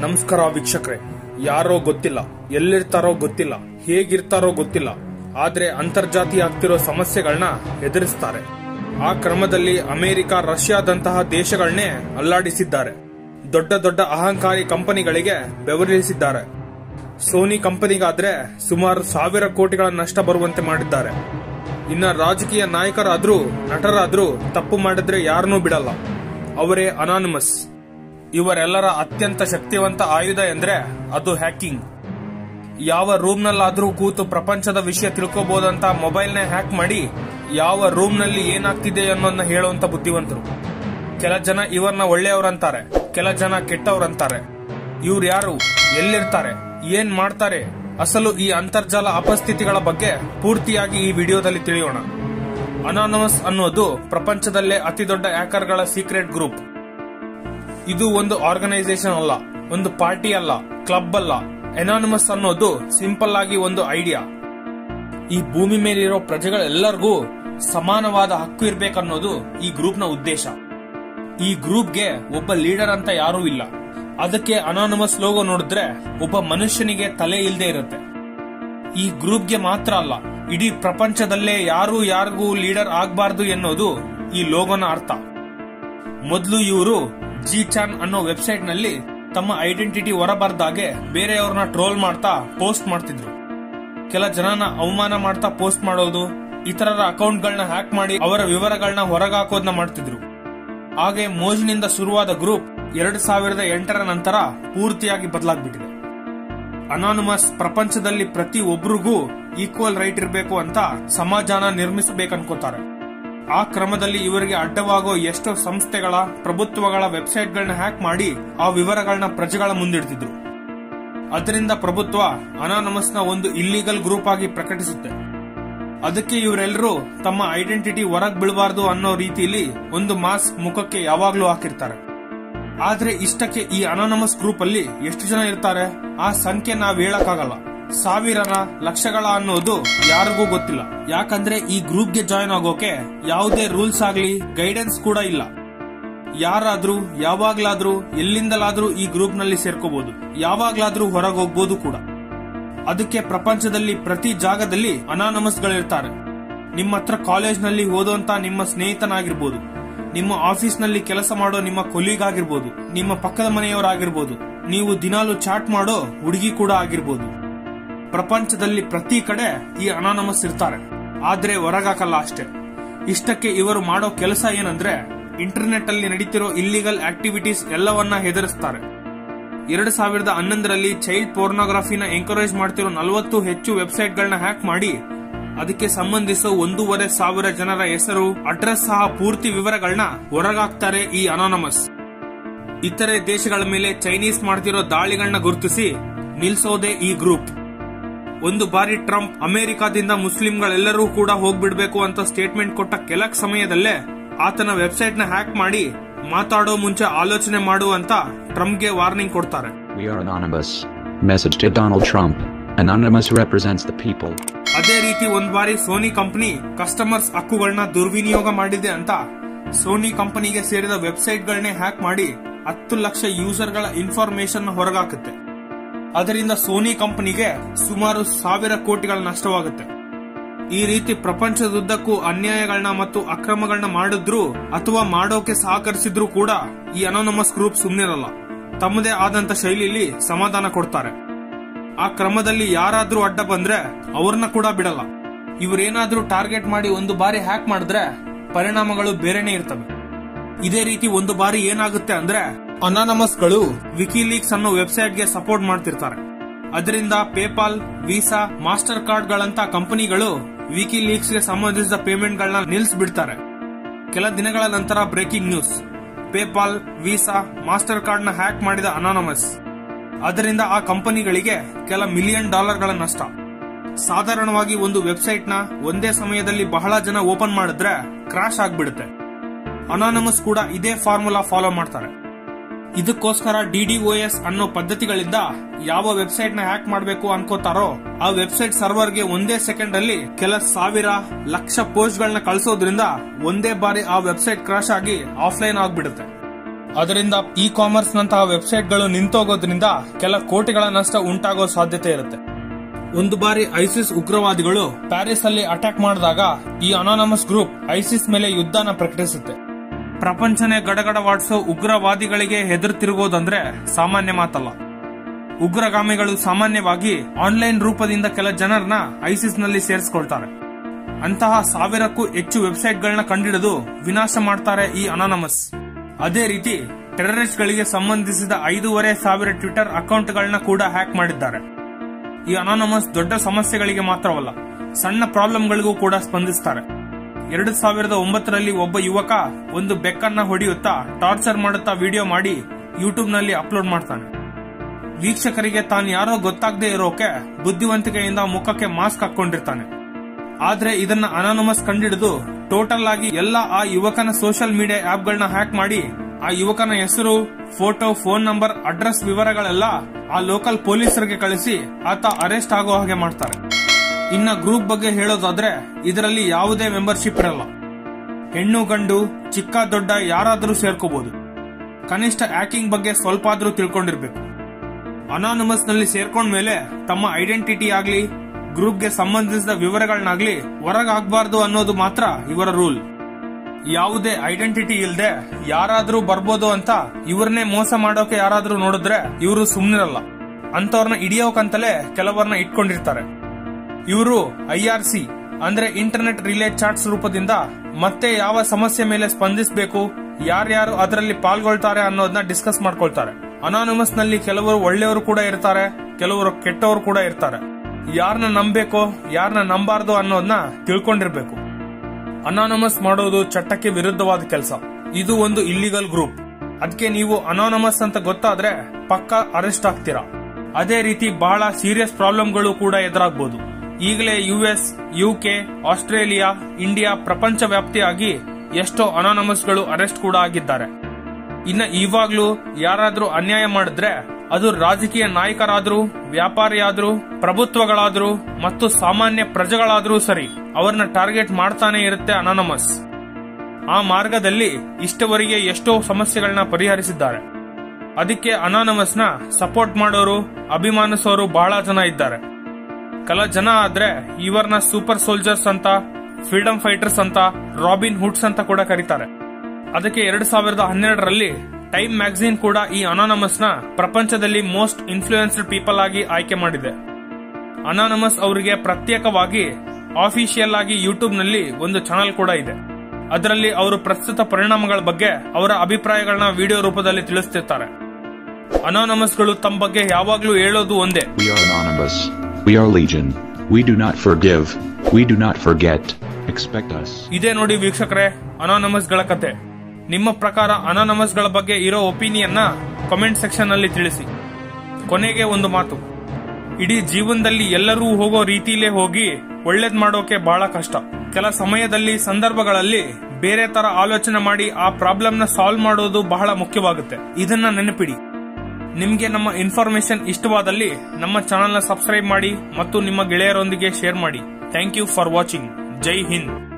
ನಮಸ್ಕಾರ ವೀಕ್ಷಕರೇ ಯಾರೋ ಗೊತ್ತಿಲ್ಲ ಎಲ್ಲಿರ್ತಾರೋ ಗೊತ್ತಿಲ್ಲ ಹೇಗಿರ್ತಾರೋ ಗೊತ್ತಿಲ್ಲ ಆದ್ರೆ ಅಂತರ್ಜಾತಿ ಆಗ್ತಿರೋ ಸಮಸ್ಯೆಗಳನ್ನ ಎದುರಿಸ್ತಾರೆ ಆ ಕ್ರಮದಲ್ಲಿ ಅಮೆರಿಕ ರಷ್ಯಾದಂತಹ ದೇಶಗಳನ್ನೇ ಅಲ್ಲಾಡಿಸಿದ್ದಾರೆ ದೊಡ್ಡ ದೊಡ್ಡ ಅಹಂಕಾರಿ ಕಂಪನಿಗಳಿಗೆ ಬೆವರಿಸಿದ್ದಾರೆ ಸೋನಿ ಕಂಪನಿಗಾದ್ರೆ ಸುಮಾರು ಸಾವಿರ ಕೋಟಿಗಳ ನಷ್ಟ ಬರುವಂತೆ ಮಾಡಿದ್ದಾರೆ ಇನ್ನ ರಾಜಕೀಯ ನಾಯಕರಾದ್ರೂ ನಟರಾದ್ರೂ ತಪ್ಪು ಮಾಡಿದ್ರೆ ಯಾರನ್ನೂ ಬಿಡಲ್ಲ ಅವರೇ ಅನಾನಿಮಸ್ ಇವರೆಲ್ಲರ ಅತ್ಯಂತ ಶಕ್ತಿವಂತ ಆಯುಧ ಎಂದ್ರೆ ಅದು ಹ್ಯಾಕಿಂಗ್ ಯಾವ ರೂಮ್ನಲ್ಲಾದ್ರೂ ಕೂತು ಪ್ರಪಂಚದ ವಿಷಯ ತಿಳ್ಕೋಬಹುದಂತ ಮೊಬೈಲ್ನೇ ಹ್ಯಾಕ್ ಮಾಡಿ ಯಾವ ರೂಮ್ನಲ್ಲಿ ಏನಾಗ್ತಿದೆ ಅನ್ನೋದನ್ನ ಹೇಳುವಂತ ಬುದ್ಧಿವಂತರು ಕೆಲ ಜನ ಇವರನ್ನ ಒಳ್ಳೆಯವರಂತಾರೆ ಕೆಲ ಜನ ಕೆಟ್ಟವರಂತಾರೆ ಇವ್ರು ಯಾರು ಎಲ್ಲಿರ್ತಾರೆ ಏನ್ ಮಾಡ್ತಾರೆ ಅಸಲು ಈ ಅಂತರ್ಜಾಲ ಅಪಸ್ಥಿತಿಗಳ ಬಗ್ಗೆ ಪೂರ್ತಿಯಾಗಿ ಈ ವಿಡಿಯೋದಲ್ಲಿ ತಿಳಿಯೋಣ ಅನಾನಮಸ್ ಅನ್ನೋದು ಪ್ರಪಂಚದಲ್ಲೇ ಅತಿ ದೊಡ್ಡ ಹ್ಯಾಕರ್ಗಳ ಸೀಕ್ರೆಟ್ ಗ್ರೂಪ್ ಇದು ಒಂದು ಆರ್ಗನೈಸೇಷನ್ ಅಲ್ಲ ಒಂದು ಪಾರ್ಟಿ ಅಲ್ಲ ಕ್ಲಬ್ ಅಲ್ಲ ಎನಾನಮಸ್ ಅನ್ನೋದು ಸಿಂಪಲ್ ಆಗಿ ಒಂದು ಐಡಿಯಾ ಈ ಭೂಮಿ ಮೇಲಿರೋ ಪ್ರಜೆಗಳೆಲ್ಲರಿಗೂ ಸಮಾನವಾದ ಹಕ್ಕು ಇರ್ಬೇಕನ್ನೋದು ಈ ಗ್ರೂಪ್ನ ಉದ್ದೇಶ ಈ ಗ್ರೂಪ್ಗೆ ಒಬ್ಬ ಲೀಡರ್ ಅಂತ ಯಾರೂ ಇಲ್ಲ ಅದಕ್ಕೆ ಅನಾನಮಸ್ ಲೋಗೋ ನೋಡಿದ್ರೆ ಒಬ್ಬ ಮನುಷ್ಯನಿಗೆ ತಲೆ ಇಲ್ಲದೆ ಇರುತ್ತೆ ಈ ಗ್ರೂಪ್ಗೆ ಮಾತ್ರ ಅಲ್ಲ ಇಡೀ ಪ್ರಪಂಚದಲ್ಲೇ ಯಾರು ಯಾರಿಗೂ ಲೀಡರ್ ಆಗ್ಬಾರ್ದು ಎನ್ನೋದು ಈ ಲೋಗೋನ ಅರ್ಥ ಮೊದಲು ಇವರು ಜಿ ಚಾನ್ ಅನ್ನೋ ವೆಬ್ಸೈಟ್ ನಲ್ಲಿ ತಮ್ಮ ಐಡೆಂಟಿಟಿ ಹೊರಬರ್ದಾಗೆ ಬೇರೆಯವ್ರನ್ನ ಟ್ರೋಲ್ ಮಾಡ್ತಾ ಪೋಸ್ಟ್ ಮಾಡ್ತಿದ್ರು ಕೆಲ ಜನನ ಅವಮಾನ ಮಾಡ್ತಾ ಪೋಸ್ಟ್ ಮಾಡೋದು ಇತರರ ಅಕೌಂಟ್ಗಳನ್ನ ಹ್ಯಾಕ್ ಮಾಡಿ ಅವರ ವಿವರಗಳನ್ನ ಹೊರಗಾಕೋದನ್ನ ಮಾಡ್ತಿದ್ರು ಹಾಗೆ ಮೋಜಿನಿಂದ ಶುರುವಾದ ಗ್ರೂಪ್ ಎರಡ್ ಸಾವಿರದ ಎಂಟರ ನಂತರ ಪೂರ್ತಿಯಾಗಿ ಬದಲಾಗ್ಬಿಟ್ಟಿದೆ ಅನಾನಮಸ್ ಪ್ರಪಂಚದಲ್ಲಿ ಪ್ರತಿ ಒಬ್ರಿಗೂ ಈಕ್ವಲ್ ರೈಟ್ ಇರಬೇಕು ಅಂತ ಸಮಾಜನ ನಿರ್ಮಿಸಬೇಕನ್ಕೋತಾರೆ ಆ ಕ್ರಮದಲ್ಲಿ ಇವರಿಗೆ ಅಡ್ಡವಾಗೋ ಎಷ್ಟೋ ಸಂಸ್ಥೆಗಳ ಪ್ರಭುತ್ವಗಳ ವೆಬ್ಸೈಟ್ಗಳನ್ನ ಹ್ಯಾಕ್ ಮಾಡಿ ಆ ವಿವರಗಳನ್ನ ಪ್ರಜೆಗಳ ಮುಂದಿಡ್ತಿದ್ರು ಅದರಿಂದ ಪ್ರಭುತ್ವ ಅನಾನಮಸ್ನ ಒಂದು ಇಲ್ಲಿಗಲ್ ಗ್ರೂಪ್ ಆಗಿ ಪ್ರಕಟಿಸುತ್ತೆ ಅದಕ್ಕೆ ಇವರೆಲ್ಲರೂ ತಮ್ಮ ಐಡೆಂಟಿಟಿ ಹೊರಗ್ ಬೀಳಬಾರ್ದು ಅನ್ನೋ ರೀತಿಯಲ್ಲಿ ಒಂದು ಮಾಸ್ಕ್ ಮುಖಕ್ಕೆ ಯಾವಾಗ್ಲೂ ಹಾಕಿರ್ತಾರೆ ಆದ್ರೆ ಇಷ್ಟಕ್ಕೆ ಈ ಅನಾನಮಸ್ ಗ್ರೂಪ್ ಅಲ್ಲಿ ಎಷ್ಟು ಜನ ಇರ್ತಾರೆ ಆ ಸಂಖ್ಯೆ ನಾವ್ ಹೇಳಕ್ಕಾಗಲ್ಲ ಸಾವಿರನ ಲಕ್ಷಗಳ ಅನ್ನೋದು ಯಾರಿಗೂ ಗೊತ್ತಿಲ್ಲ ಯಾಕಂದ್ರೆ ಈ ಗ್ರೂಪ್ಗೆ ಜಾಯಿನ್ ಆಗೋಕೆ ಯಾವುದೇ ರೂಲ್ಸ್ ಆಗ್ಲಿ ಗೈಡೆನ್ಸ್ ಕೂಡ ಇಲ್ಲ ಯಾರಾದ್ರೂ ಯಾವಾಗ್ಲಾದ್ರೂ ಎಲ್ಲಿಂದಲಾದ್ರೂ ಈ ಗ್ರೂಪ್ ನಲ್ಲಿ ಸೇರ್ಕೋಬಹುದು ಯಾವಾಗ್ಲಾದ್ರೂ ಹೊರಗೆ ಹೋಗ್ಬೋದು ಕೂಡ ಅದಕ್ಕೆ ಪ್ರಪಂಚದಲ್ಲಿ ಪ್ರತಿ ಜಾಗದಲ್ಲಿ ಅನಾನಮಸ್ ಗಳಿರ್ತಾರೆ ನಿಮ್ಮ ಹತ್ರ ಕಾಲೇಜ್ ನಲ್ಲಿ ಓದುವಂತ ನಿಮ್ಮ ಸ್ನೇಹಿತನಾಗಿರ್ಬೋದು ನಿಮ್ಮ ಆಫೀಸ್ ನಲ್ಲಿ ಕೆಲಸ ಮಾಡೋ ನಿಮ್ಮ ಕೊಲೀಗ್ ಆಗಿರ್ಬೋದು ನಿಮ್ಮ ಪಕ್ಕದ ಮನೆಯವರಾಗಿರ್ಬೋದು ನೀವು ದಿನಾಲು ಚಾಟ್ ಮಾಡೋ ಹುಡುಗಿ ಕೂಡ ಆಗಿರ್ಬೋದು ಪ್ರಪಂಚದಲ್ಲಿ ಪ್ರತಿ ಕಡೆ ಈ ಅನಾನಮಸ್ ಇರ್ತಾರೆ ಆದ್ರೆ ಹೊರಗಾಕಲ್ಲ ಅಷ್ಟೇ ಇಷ್ಟಕ್ಕೆ ಇವರು ಮಾಡೋ ಕೆಲಸ ಏನಂದ್ರೆ ಇಂಟರ್ನೆಟ್ ಅಲ್ಲಿ ನಡೀತಿರೋ ಇಲ್ಲಿಗಲ್ ಆಕ್ಟಿವಿಟೀಸ್ ಎಲ್ಲವನ್ನ ಹೆದರಿಸ್ತಾರೆ ಎರಡ್ ಸಾವಿರದ ಹನ್ನೊಂದರಲ್ಲಿ ಚೈಲ್ಡ್ ಪೋರ್ನೋಗ್ರಫಿನ ಎಂಕರೇಜ್ ಮಾಡ್ತಿರೋ ನಲವತ್ತು ಹೆಚ್ಚು ವೆಬ್ಸೈಟ್ಗಳನ್ನ ಹ್ಯಾಕ್ ಮಾಡಿ ಅದಕ್ಕೆ ಸಂಬಂಧಿಸೋ ಒಂದೂವರೆ ಸಾವಿರ ಜನರ ಹೆಸರು ಅಡ್ರೆಸ್ ಸಹ ಪೂರ್ತಿ ವಿವರಗಳನ್ನ ಹೊರಗಾಕ್ತಾರೆ ಈ ಅನಾನಮಸ್ ಇತರೆ ದೇಶಗಳ ಮೇಲೆ ಚೈನೀಸ್ ಮಾಡ್ತಿರೋ ದಾಳಿಗಳನ್ನ ಗುರುತಿಸಿ ನಿಲ್ಸೋದೇ ಈ ಗ್ರೂಪ್ ಒಂದು ಬಾರಿ ಟ್ರಂಪ್ ಅಮೆರಿಕಾದಿಂದ ಮುಸ್ಲಿಂಗಳೆಲ್ಲರೂ ಕೂಡ ಹೋಗ್ಬಿಡ್ಬೇಕು ಅಂತ ಸ್ಟೇಟ್ಮೆಂಟ್ ಕೊಟ್ಟ ಕೆಲ ಸಮಯದಲ್ಲೇ ಆತನ ವೆಬ್ಸೈಟ್ ನ ಹ್ಯಾಕ್ ಮಾಡಿ ಮಾತಾಡೋ ಮುಂಚೆ ಆಲೋಚನೆ ಮಾಡು ಅಂತ ಟ್ರಂಪ್ಗೆ ವಾರ್ನಿಂಗ್ ಕೊಡ್ತಾರೆ We are anonymous. Message to Donald Trump. Anonymous represents the people. ಅದೇ ರೀತಿ ಒಂದ್ ಬಾರಿ ಸೋನಿ ಕಂಪನಿ ಕಸ್ಟಮರ್ಸ್ ಹಕ್ಕುಗಳನ್ನ ದುರ್ವಿನಿಯೋಗ ಮಾಡಿದೆ ಅಂತ ಸೋನಿ ಕಂಪನಿಗೆ ಸೇರಿದ ವೆಬ್ಸೈಟ್ಗಳನ್ನೇ ಹ್ಯಾಕ್ ಮಾಡಿ ಹತ್ತು ಲಕ್ಷ ಯೂಸರ್ಗಳ ಇನ್ಫಾರ್ಮೇಶನ್ ಹೊರಗಾಕುತ್ತೆ ಅದರಿಂದ ಸೋನಿ ಕಂಪನಿಗೆ ಸುಮಾರು ಸಾವಿರ ಕೋಟಿಗಳ ನಷ್ಟವಾಗುತ್ತೆ ಈ ರೀತಿ ಪ್ರಪಂಚದುದ್ದಕ್ಕೂ ಅನ್ಯಾಯಗಳನ್ನ ಮತ್ತು ಅಕ್ರಮಗಳನ್ನ ಮಾಡಿದ್ರು ಅಥವಾ ಮಾಡೋಕೆ ಸಹಕರಿಸಿದ್ರು ಕೂಡ ಈ ಅನಾನಮಸ್ ಗ್ರೂಪ್ ಸುಮ್ನಿರಲ್ಲ ತಮ್ಮದೇ ಆದಂತ ಶೈಲಿಯಲ್ಲಿ ಸಮಾಧಾನ ಕೊಡ್ತಾರೆ ಆ ಕ್ರಮದಲ್ಲಿ ಯಾರಾದ್ರೂ ಅಡ್ಡ ಬಂದ್ರೆ ಅವ್ರನ್ನ ಕೂಡ ಬಿಡಲ್ಲ ಇವ್ರೇನಾದ್ರೂ ಟಾರ್ಗೆಟ್ ಮಾಡಿ ಒಂದು ಬಾರಿ ಹ್ಯಾಕ್ ಮಾಡಿದ್ರೆ ಪರಿಣಾಮಗಳು ಬೇರೆನೆ ಇರ್ತವೆ ಇದೇ ರೀತಿ ಒಂದು ಬಾರಿ ಏನಾಗುತ್ತೆ ಅಂದ್ರೆ ಅನಾನಮಸ್ ಗಳು ವಿಕಿಲೀಕ್ಸ್ ಅನ್ನೋ ವೆಬ್ಸೈಟ್ ಗೆ ಸಪೋರ್ಟ್ ಮಾಡ್ತಿರ್ತಾರೆ ಅದರಿಂದ ಪೇಪಾಲ್ ವೀಸಾ ಮಾಸ್ಟರ್ ಕಾರ್ಡ್ ಗಳಂತ ಕಂಪನಿಗಳು ವಿಕಿಲೀಕ್ಸ್ ಗೆ ಸಂಬಂಧಿಸಿದ ಪೇಮೆಂಟ್ ಗಳನ್ನ ನಿಲ್ಲಿಸ್ಬಿಡ್ತಾರೆ ಕೆಲ ದಿನಗಳ ನಂತರ breaking news PayPal Visa Mastercard ನ ಹ್ಯಾಕ್ ಮಾಡಿದ ಅನಾನಮಸ್ ಅದರಿಂದ ಆ ಕಂಪನಿಗಳಿಗೆ ಕೆಲ ಮಿಲಿಯನ್ ಡಾಲರ್ಗಳ ನಷ್ಟ ಸಾಧಾರಣವಾಗಿ ಒಂದು ವೆಬ್ಸೈಟ್ ನ ಒಂದೇ ಸಮಯದಲ್ಲಿ ಬಹಳ ಜನ ಓಪನ್ ಮಾಡಿದ್ರೆ ಕ್ರಾಶ್ ಆಗ್ಬಿಡುತ್ತೆ ಅನಾನಮಸ್ ಕೂಡ ಇದೇ ಫಾರ್ಮುಲಾ ಫಾಲೋ ಮಾಡ್ತಾರೆ ಇದಕ್ಕೋಸ್ಕರ ಡಿಡಿಒಎಸ್ ಅನ್ನೋ ಪದ್ಧತಿಗಳಿಂದ ಯಾವ ವೆಬ್ಸೈಟ್ ನ ಹ್ಯಾಕ್ ಮಾಡಬೇಕು ಅನ್ಕೋತಾರೋ ಆ ವೆಬ್ಸೈಟ್ ಸರ್ವರ್ಗೆ ಒಂದೇ ಸೆಕೆಂಡ್ ಅಲ್ಲಿ ಕೆಲ ಸಾವಿರ ಲಕ್ಷ ಪೋಸ್ಟ್ ಗಳನ್ನ ಕಳಿಸೋದ್ರಿಂದ ಒಂದೇ ಬಾರಿ ಆ ವೆಬ್ಸೈಟ್ ಕ್ರಾಶ್ ಆಗಿ ಆಫ್ಲೈನ್ ಆಗ್ಬಿಡುತ್ತೆ ಅದರಿಂದ ಇ ಕಾಮರ್ಸ್ ನಂತಹ ವೆಬ್ಸೈಟ್ಗಳು ನಿಂತೋಗೋದ್ರಿಂದ ಕೆಲ ಕೋಟಿಗಳ ನಷ್ಟ ಉಂಟಾಗೋ ಸಾಧ್ಯತೆ ಇರುತ್ತೆ ಒಂದು ಬಾರಿ ಐಸಿಸ್ ಉಗ್ರವಾದಿಗಳು ಪ್ಯಾರಿಸ್ ಅಲ್ಲಿ ಅಟ್ಯಾಕ್ ಮಾಡಿದಾಗ ಈ ಅನಾನಮಸ್ ಗ್ರೂಪ್ ಐಸಿಸ್ ಮೇಲೆ ಯುದ್ಧನ ಪ್ರಕಟಿಸುತ್ತೆ ಪ್ರಪಂಚನೇ ಗಡಗಡವಾಡಿಸೋ ಉಗ್ರವಾದಿಗಳಿಗೆ ಹೆದರ್ತಿರುಗೋದಂದ್ರೆ ಸಾಮಾನ್ಯ ಮಾತಲ್ಲ ಉಗ್ರಗಾಮಿಗಳು ಸಾಮಾನ್ಯವಾಗಿ ಆನ್ಲೈನ್ ರೂಪದಿಂದ ಕೆಲ ಜನರನ್ನ ಐಸಿಸ್ ನಲ್ಲಿ ಸೇರಿಸಿಕೊಳ್ತಾರೆ ಅಂತಹ ಸಾವಿರಕ್ಕೂ ಹೆಚ್ಚು ವೆಬ್ಸೈಟ್ಗಳನ್ನ ಕಂಡಿಡಿದು ವಿನಾಶ ಮಾಡ್ತಾರೆ ಈ ಅನಾನಮಸ್ ಅದೇ ರೀತಿ ಟೆರರಿಸ್ಟ್ ಗಳಿಗೆ ಸಂಬಂಧಿಸಿದ ಐದೂವರೆ ಸಾವಿರ ಟ್ವಿಟರ್ ಅಕೌಂಟ್ಗಳನ್ನ ಕೂಡ ಹ್ಯಾಕ್ ಮಾಡಿದ್ದಾರೆ ಈ ಅನಾನಮಸ್ ದೊಡ್ಡ ಸಮಸ್ಯೆಗಳಿಗೆ ಮಾತ್ರವಲ್ಲ ಸಣ್ಣ ಪ್ರಾಬ್ಲಮ್ಗಳಿಗೂ ಕೂಡ ಸ್ಪಂದಿಸ್ತಾರೆ ಎರಡು ಸಾವಿರದ ಒಂಬತ್ತರಲ್ಲಿ ಒಬ್ಬ ಯುವಕ ಒಂದು ಬೆಕ್ಕನ್ನ ಹೊಡೆಯುತ್ತಾ ಟಾರ್ಚರ್ ಮಾಡುತ್ತಾ ವಿಡಿಯೋ ಮಾಡಿ ಯೂಟ್ಯೂಬ್ ನಲ್ಲಿ ಅಪ್ಲೋಡ್ ಮಾಡ್ತಾನೆ ವೀಕ್ಷಕರಿಗೆ ತಾನು ಯಾರೋ ಗೊತ್ತಾಗದೇ ಇರೋಕೆ ಬುದ್ಧಿವಂತಿಕೆಯಿಂದ ಮುಖಕ್ಕೆ ಮಾಸ್ಕ್ ಹಾಕೊಂಡಿರ್ತಾನೆ ಆದ್ರೆ ಇದನ್ನ ಅನಾನಮಸ್ ಕಂಡಿಡಿದು ಟೋಟಲ್ ಆಗಿ ಎಲ್ಲ ಆ ಯುವಕನ ಸೋಷಿಯಲ್ ಮೀಡಿಯಾ ಆಪ್ಗಳನ್ನ ಹ್ಯಾಕ್ ಮಾಡಿ ಆ ಯುವಕನ ಹೆಸರು ಫೋಟೋ ಫೋನ್ ನಂಬರ್ ಅಡ್ರೆಸ್ ವಿವರಗಳೆಲ್ಲ ಆ ಲೋಕಲ್ ಪೊಲೀಸರಿಗೆ ಕಳಿಸಿ ಆತ ಅರೆಸ್ಟ್ ಆಗೋ ಹಾಗೆ ಮಾಡ್ತಾರೆ ಇನ್ನ ಗ್ರೂಪ್ ಬಗ್ಗೆ ಹೇಳೋದಾದ್ರೆ ಇದರಲ್ಲಿ ಯಾವುದೇ ಮೆಂಬರ್ಶಿಪ್ ಇರಲ್ಲ ಹೆಣ್ಣು ಗಂಡು ಚಿಕ್ಕ ದೊಡ್ಡ ಯಾರಾದರೂ ಸೇರ್ಕೋಬಹುದು ಕನಿಷ್ಠ ಹ್ಯಾಕಿಂಗ್ ಬಗ್ಗೆ ಸ್ವಲ್ಪ ಆದ್ರೂ ತಿಳ್ಕೊಂಡಿರ್ಬೇಕು ಅನಾನಮಸ್ ನಲ್ಲಿ ಸೇರ್ಕೊಂಡ ಮೇಲೆ ತಮ್ಮ ಐಡೆಂಟಿಟಿ ಆಗ್ಲಿ ಗ್ರೂಪ್ಗೆ ಸಂಬಂಧಿಸಿದ ವಿವರಗಳನ್ನಾಗ್ಲಿ ಹೊರಗಾಗಬಾರ್ದು ಅನ್ನೋದು ಮಾತ್ರ ಇವರ ರೂಲ್ ಯಾವುದೇ ಐಡೆಂಟಿಟಿ ಇಲ್ಲದೆ ಯಾರಾದ್ರೂ ಬರ್ಬೋದು ಅಂತ ಇವ್ರನ್ನೇ ಮೋಸ ಮಾಡೋಕೆ ಯಾರಾದ್ರೂ ನೋಡಿದ್ರೆ ಇವರು ಸುಮ್ನಿರಲ್ಲ ಅಂತವ್ರನ್ನ ಹಿಡಿಯೋಕಂತಲೇ ಕೆಲವರನ್ನ ಇಟ್ಕೊಂಡಿರ್ತಾರೆ ಇವರು ಐಆರ್ ಸಿ ಅಂದ್ರೆ ಇಂಟರ್ನೆಟ್ ರಿಲೇ ಚಾಟ್ಸ್ ರೂಪದಿಂದ ಮತ್ತೆ ಯಾವ ಸಮಸ್ಯೆ ಮೇಲೆ ಸ್ಪಂದಿಸಬೇಕು ಯಾರ್ಯಾರು ಅದರಲ್ಲಿ ಪಾಲ್ಗೊಳ್ತಾರೆ ಅನ್ನೋದನ್ನ ಡಿಸ್ಕಸ್ ಮಾಡ್ಕೊಳ್ತಾರೆ ಅನಾನಮಸ್ ನಲ್ಲಿ ಕೆಲವರು ಒಳ್ಳೆಯವರು ಕೂಡ ಇರ್ತಾರೆ ಕೆಲವರು ಕೆಟ್ಟವರು ಕೂಡ ಇರ್ತಾರೆ ಯಾರನ್ನ ನಂಬಬೇಕು ಯಾರನ್ನ ನಂಬಾರ್ದು ಅನ್ನೋದನ್ನ ತಿಳ್ಕೊಂಡಿರ್ಬೇಕು ಅನಾನಮಸ್ ಮಾಡೋದು ಚಟ್ಟಕ್ಕೆ ವಿರುದ್ಧವಾದ ಕೆಲಸ ಇದು ಒಂದು ಇಲ್ಲಿಗಲ್ ಗ್ರೂಪ್ ಅದಕ್ಕೆ ನೀವು ಅನಾನಮಸ್ ಅಂತ ಗೊತ್ತಾದ್ರೆ ಪಕ್ಕ ಅರೆಸ್ಟ್ ಆಗ್ತೀರಾ ಅದೇ ರೀತಿ ಬಹಳ ಸೀರಿಯಸ್ ಪ್ರಾಬ್ಲಮ್ಗಳು ಕೂಡ ಎದುರಾಗಬಹುದು ಈಗಲೇ ಯುಎಸ್ ಯುಕೆ ಆಸ್ಟ್ರೇಲಿಯಾ ಇಂಡಿಯಾ ಪ್ರಪಂಚ ವ್ಯಾಪ್ತಿಯಾಗಿ ಎಷ್ಟೋ ಅನಾನಮಸ್ಗಳು ಅರೆಸ್ಟ್ ಕೂಡ ಆಗಿದ್ದಾರೆ ಇನ್ನ ಇವಾಗ್ಲೂ ಯಾರಾದ್ರೂ ಅನ್ಯಾಯ ಮಾಡಿದ್ರೆ ಅದು ರಾಜಕೀಯ ನಾಯಕರಾದ್ರೂ ವ್ಯಾಪಾರಿಯಾದ್ರೂ ಪ್ರಭುತ್ವಗಳಾದ್ರೂ ಮತ್ತು ಸಾಮಾನ್ಯ ಪ್ರಜೆಗಳಾದ್ರೂ ಸರಿ ಅವ್ರನ್ನ ಟಾರ್ಗೆಟ್ ಮಾಡ್ತಾನೆ ಇರುತ್ತೆ ಅನಾನಮಸ್ ಆ ಮಾರ್ಗದಲ್ಲಿ ಇಷ್ಟವರೆಗೆ ಎಷ್ಟೋ ಸಮಸ್ಯೆಗಳನ್ನ ಪರಿಹರಿಸಿದ್ದಾರೆ ಅದಕ್ಕೆ ಅನಾನಮಸ್ನ ಸಪೋರ್ಟ್ ಮಾಡೋರು ಅಭಿಮಾನಿಸೋರು ಬಹಳ ಜನ ಇದ್ದಾರೆ ಕೆಲ ಜನ ಆದ್ರೆ ಇವರನ್ನ ಸೂಪರ್ ಸೋಲ್ಜರ್ಸ್ ಅಂತ ಫ್ರೀಡಂ ಫೈಟರ್ಸ್ ಅಂತ ರಾಬಿನ್ ಹುಡ್ಸ್ ಅಂತ ಕೂಡ ಕರೀತಾರೆ ಅದಕ್ಕೆ ಎರಡ್ ಸಾವಿರದ ಹನ್ನೆರಡರಲ್ಲಿ ಟೈಮ್ ಮ್ಯಾಗಝಿನ್ ಕೂಡ ಈ ಅನಾನಮಸ್ ನ ಪ್ರಪಂಚದಲ್ಲಿ ಮೋಸ್ಟ್ ಇನ್ಫ್ಲೂಯೆನ್ಸ್ಡ್ ಪೀಪಲ್ ಆಗಿ ಆಯ್ಕೆ ಮಾಡಿದೆ ಅನಾನಮಸ್ ಅವರಿಗೆ ಪ್ರತ್ಯೇಕವಾಗಿ ಆಫಿಷಿಯಲ್ ಆಗಿ ಯೂಟ್ಯೂಬ್ ನಲ್ಲಿ ಒಂದು ಚಾನೆಲ್ ಕೂಡ ಇದೆ ಅದರಲ್ಲಿ ಅವರು ಪ್ರಸ್ತುತ ಪರಿಣಾಮಗಳ ಬಗ್ಗೆ ಅವರ ಅಭಿಪ್ರಾಯಗಳನ್ನ ವಿಡಿಯೋ ರೂಪದಲ್ಲಿ ತಿಳಿಸುತ್ತಿರ್ತಾರೆ ಅನಾನಮಸ್ಗಳು ತಮ್ಮ ಬಗ್ಗೆ ಯಾವಾಗ್ಲೂ ಹೇಳೋದು ಒಂದೇ We are anonymous. We are legion. We do not forgive. We do not forget. Expect us. ಇದೇ ನೋಡಿ ವೀಕ್ಷಕರೇ ಅನಾನಮಸ್ ಗಳ ಕತೆ ನಿಮ್ಮ ಪ್ರಕಾರ ಅನಾನಮಸ್ ಗಳ ಬಗ್ಗೆ ಇರೋ ಒಪಿನಿಯನ್ ನ ಕಮೆಂಟ್ ಸೆಕ್ಷನ್ ನಲ್ಲಿ ತಿಳಿಸಿ ಕೊನೆಗೆ ಒಂದು ಮಾತು ಇಡೀ ಜೀವನದಲ್ಲಿ ಎಲ್ಲರೂ ಹೋಗೋ ರೀತಿಲೇ ಹೋಗಿ ಒಳ್ಳೇದ್ ಮಾಡೋಕೆ ಬಹಳ ಕಷ್ಟ ಕೆಲ ಸಮಯದಲ್ಲಿ ಸಂದರ್ಭಗಳಲ್ಲಿ ಬೇರೆ ತರ ಆಲೋಚನೆ ಮಾಡಿ ಆ ಪ್ರಾಬ್ಲಮ್ ನ ಸಾಲ್ವ್ ಮಾಡೋದು ಬಹಳ ಮುಖ್ಯವಾಗುತ್ತೆ ಇದನ್ನ ನೆನಪಿಡಿ ನಿಮ್ಗೆ ನಮ್ಮ ಇನ್ಫಾರ್ಮೇಶನ್ ಇಷ್ಟವಾದಲ್ಲಿ ನಮ್ಮ ಚಾನೆಲ್ ನ ಸಬ್ಸ್ಕ್ರೈಬ್ ಮಾಡಿ ಮತ್ತು ನಿಮ್ಮ ಗೆಳೆಯರೊಂದಿಗೆ ಶೇರ್ ಮಾಡಿ thank you for watching Jai Hind